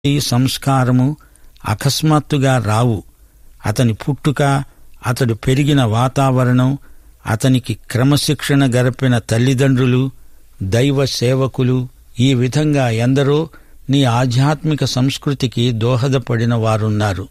ఈ సంస్కారము అకస్మాత్తుగా రావు అతని పుట్టుక అతడు పెరిగిన వాతావరణం అతనికి క్రమశిక్షణ గరిపిన తల్లిదండ్రులు దైవ సేవకులు ఈ విధంగా ఎందరో నీ ఆధ్యాత్మిక సంస్కృతికి దోహదపడిన వారున్నారు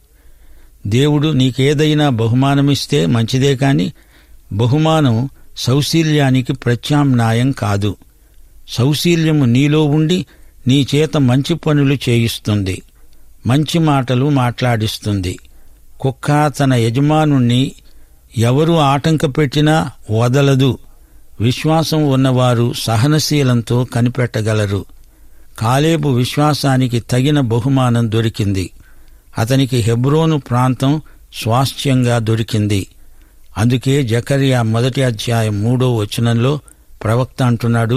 దేవుడు నీకేదైనా బహుమానమిస్తే మంచిదే కాని బహుమానం సౌశీల్యానికి ప్రత్యామ్నాయం కాదు సౌశీల్యము నీలో ఉండి నీ చేత మంచి పనులు చేయిస్తుంది మంచి మాటలు మాట్లాడిస్తుంది కుక్క తన యజమానుణ్ణి ఎవరు ఆటంక పెట్టినా వదలదు విశ్వాసం ఉన్నవారు సహనశీలంతో కనిపెట్టగలరు కాలేబు విశ్వాసానికి తగిన బహుమానం దొరికింది అతనికి హెబ్రోను ప్రాంతం స్వాస్థ్యంగా దొరికింది అందుకే జకరియా మొదటి అధ్యాయం మూడో వచనంలో ప్రవక్త అంటున్నాడు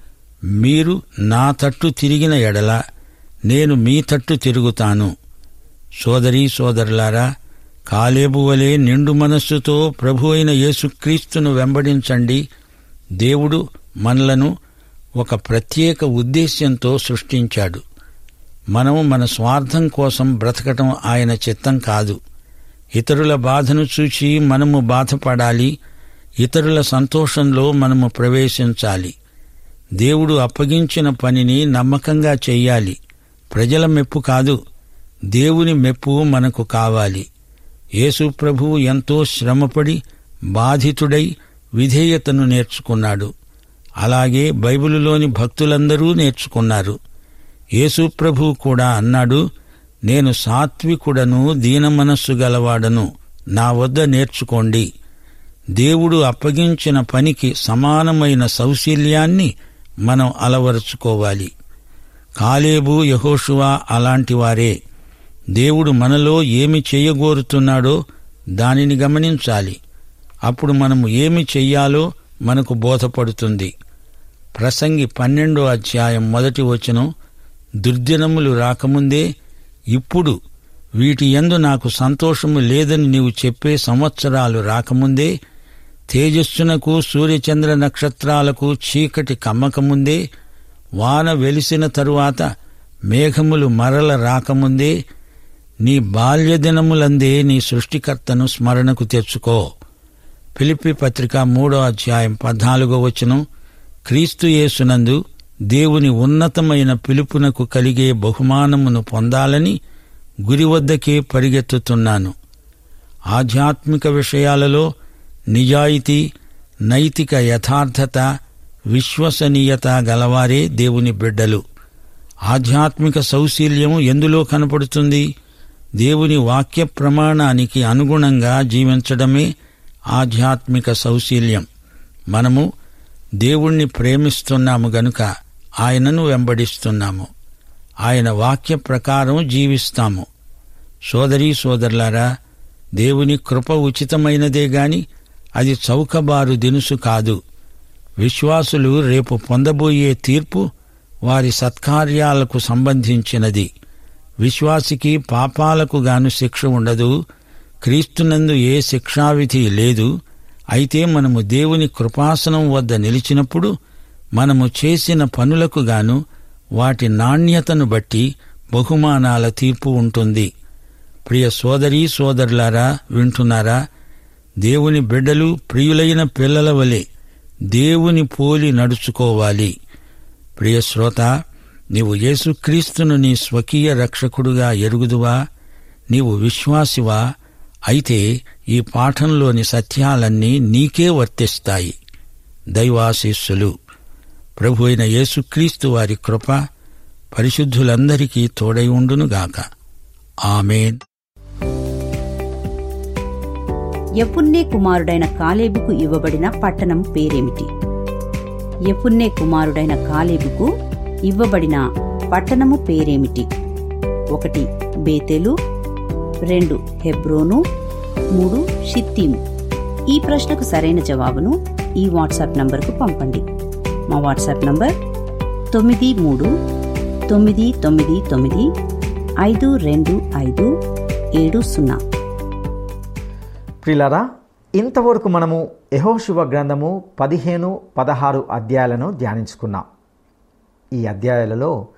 మీరు నా తట్టు తిరిగిన ఎడల నేను మీ తట్టు తిరుగుతాను సోదరీ సోదరులారా కాలేబు వలె నిండు మనస్సుతో ప్రభు అయిన యేసుక్రీస్తును వెంబడించండి దేవుడు మనలను ఒక ప్రత్యేక ఉద్దేశ్యంతో సృష్టించాడు మనం మన స్వార్థం కోసం బ్రతకటం ఆయన చిత్తం కాదు ఇతరుల బాధను చూచి మనము బాధపడాలి ఇతరుల సంతోషంలో మనము ప్రవేశించాలి దేవుడు అప్పగించిన పనిని నమ్మకంగా చెయ్యాలి ప్రజల మెప్పు కాదు దేవుని మెప్పు మనకు కావాలి యేసు ప్రభువు ఎంతో శ్రమపడి బాధితుడై విధేయతను నేర్చుకున్నాడు అలాగే బైబిలులోని భక్తులందరూ నేర్చుకున్నారు యేసు ప్రభువు కూడా అన్నాడు నేను సాత్వికుడను దీనమనస్సు గలవాడను నా వద్ద నేర్చుకోండి దేవుడు అప్పగించిన పనికి సమానమైన సౌశీల్యాన్ని మనం అలవరుచుకోవాలి కాలేబు యహోషువా అలాంటివారే దేవుడు మనలో ఏమి చేయగోరుతున్నాడో దానిని గమనించాలి అప్పుడు మనము ఏమి చెయ్యాలో మనకు బోధపడుతుంది ప్రసంగి పన్నెండో అధ్యాయం మొదటి వచనం దుర్దినములు రాకముందే ఇప్పుడు వీటి యందు నాకు సంతోషము లేదని నీవు చెప్పే సంవత్సరాలు రాకముందే తేజస్సునకు సూర్యచంద్ర నక్షత్రాలకు చీకటి కమ్మకముందే వాన వెలిసిన తరువాత మేఘములు మరల రాకముందే నీ బాల్యదినములందే నీ సృష్టికర్తను స్మరణకు తెచ్చుకో ఫిలిప్పి పత్రిక మూడో అధ్యాయం పద్నాలుగో వచనం క్రీస్తు యేసునందు దేవుని ఉన్నతమైన పిలుపునకు కలిగే బహుమానమును పొందాలని గురి వద్దకే పరిగెత్తుతున్నాను ఆధ్యాత్మిక విషయాలలో నిజాయితీ నైతిక యథార్థత విశ్వసనీయత గలవారే దేవుని బిడ్డలు ఆధ్యాత్మిక సౌశీల్యం ఎందులో కనపడుతుంది దేవుని వాక్య ప్రమాణానికి అనుగుణంగా జీవించడమే ఆధ్యాత్మిక సౌశీల్యం మనము దేవుణ్ణి ప్రేమిస్తున్నాము గనుక ఆయనను వెంబడిస్తున్నాము ఆయన వాక్య ప్రకారం జీవిస్తాము సోదరీ సోదరులారా దేవుని కృప ఉచితమైనదే గాని అది చౌకబారు దినుసు కాదు విశ్వాసులు రేపు పొందబోయే తీర్పు వారి సత్కార్యాలకు సంబంధించినది విశ్వాసికి పాపాలకు గాను శిక్ష ఉండదు క్రీస్తునందు ఏ శిక్షావిధి లేదు అయితే మనము దేవుని కృపాసనం వద్ద నిలిచినప్పుడు మనము చేసిన పనులకు గాను వాటి నాణ్యతను బట్టి బహుమానాల తీర్పు ఉంటుంది ప్రియ సోదరీ సోదరులారా వింటున్నారా దేవుని బిడ్డలు ప్రియులైన పిల్లల వలె దేవుని పోలి నడుచుకోవాలి ప్రియ శ్రోత నీవు యేసుక్రీస్తును నీ స్వకీయ రక్షకుడుగా ఎరుగుదువా నీవు విశ్వాసివా అయితే ఈ పాఠంలోని సత్యాలన్నీ నీకే వర్తిస్తాయి దైవాశీస్సులు ప్రభు అయిన యేసుక్రీస్తు వారి కృప పరిశుద్ధులందరికీ తోడై ఉండునుగాక ఆమెన్ యపున్నే కుమారుడైన కాలేబుకు ఇవ్వబడిన పట్టణం పేరేమిటి యపున్నే కుమారుడైన కాలేబుకు ఇవ్వబడిన పట్టణము పేరేమిటి ఒకటి బేతెలు రెండు హెబ్రోను మూడు షిత్తీము ఈ ప్రశ్నకు సరైన జవాబును ఈ వాట్సాప్ నంబర్కు పంపండి మా వాట్సాప్ నంబర్ తొమ్మిది మూడు తొమ్మిది తొమ్మిది తొమ్మిది ఐదు రెండు ఐదు ఏడు సున్నా ప్రిలరా ఇంతవరకు మనము యహోశివ గ్రంథము పదిహేను పదహారు అధ్యాయాలను ధ్యానించుకున్నాం ఈ అధ్యాయాలలో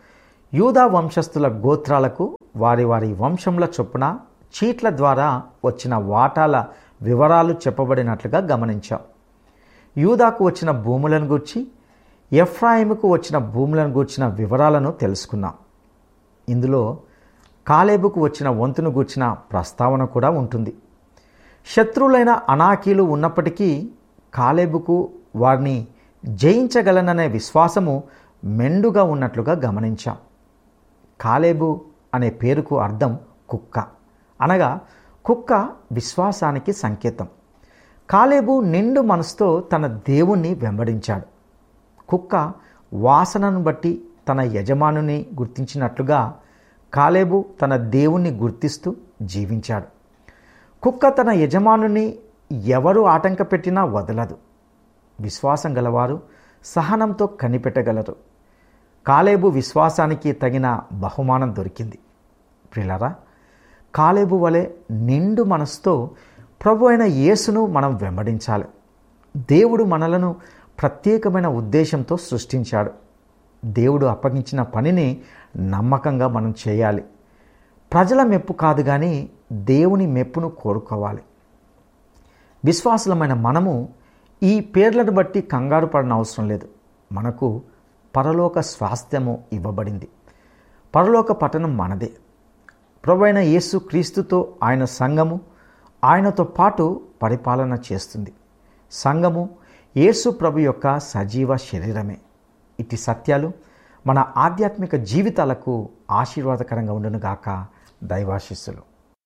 యూదా వంశస్థుల గోత్రాలకు వారి వారి వంశంల చొప్పున చీట్ల ద్వారా వచ్చిన వాటాల వివరాలు చెప్పబడినట్లుగా గమనించాం యూదాకు వచ్చిన భూములను గూర్చి ఎఫ్రాయిముకు వచ్చిన భూములను గూర్చిన వివరాలను తెలుసుకున్నాం ఇందులో కాలేబుకు వచ్చిన వంతును గూర్చిన ప్రస్తావన కూడా ఉంటుంది శత్రువులైన అనాకీలు ఉన్నప్పటికీ కాలేబుకు వారిని జయించగలననే విశ్వాసము మెండుగా ఉన్నట్లుగా గమనించాం కాలేబు అనే పేరుకు అర్థం కుక్క అనగా కుక్క విశ్వాసానికి సంకేతం కాలేబు నిండు మనసుతో తన దేవుణ్ణి వెంబడించాడు కుక్క వాసనను బట్టి తన యజమానుని గుర్తించినట్లుగా కాలేబు తన దేవుణ్ణి గుర్తిస్తూ జీవించాడు కుక్క తన యజమానుని ఎవరు ఆటంక పెట్టినా వదలదు విశ్వాసం గలవారు సహనంతో కనిపెట్టగలరు కాలేబు విశ్వాసానికి తగిన బహుమానం దొరికింది ప్రిలరా కాలేబు వలె నిండు మనసుతో ప్రభు అయిన యేసును మనం వెంబడించాలి దేవుడు మనలను ప్రత్యేకమైన ఉద్దేశంతో సృష్టించాడు దేవుడు అప్పగించిన పనిని నమ్మకంగా మనం చేయాలి ప్రజల మెప్పు కాదు కానీ దేవుని మెప్పును కోరుకోవాలి విశ్వాసులమైన మనము ఈ పేర్లను బట్టి కంగారు పడిన అవసరం లేదు మనకు పరలోక స్వాస్థ్యము ఇవ్వబడింది పరలోక పట్టణం మనదే ప్రభైన యేసు క్రీస్తుతో ఆయన సంఘము ఆయనతో పాటు పరిపాలన చేస్తుంది సంఘము యేసు ప్రభు యొక్క సజీవ శరీరమే ఇటు సత్యాలు మన ఆధ్యాత్మిక జీవితాలకు ఆశీర్వాదకరంగా ఉండునుగాక దైవాశిస్సులు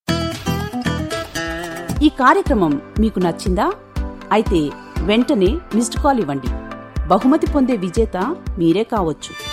ఈ కార్యక్రమం మీకు నచ్చిందా అయితే వెంటనే మిస్డ్ కాల్ ఇవ్వండి బహుమతి పొందే విజేత మీరే కావచ్చు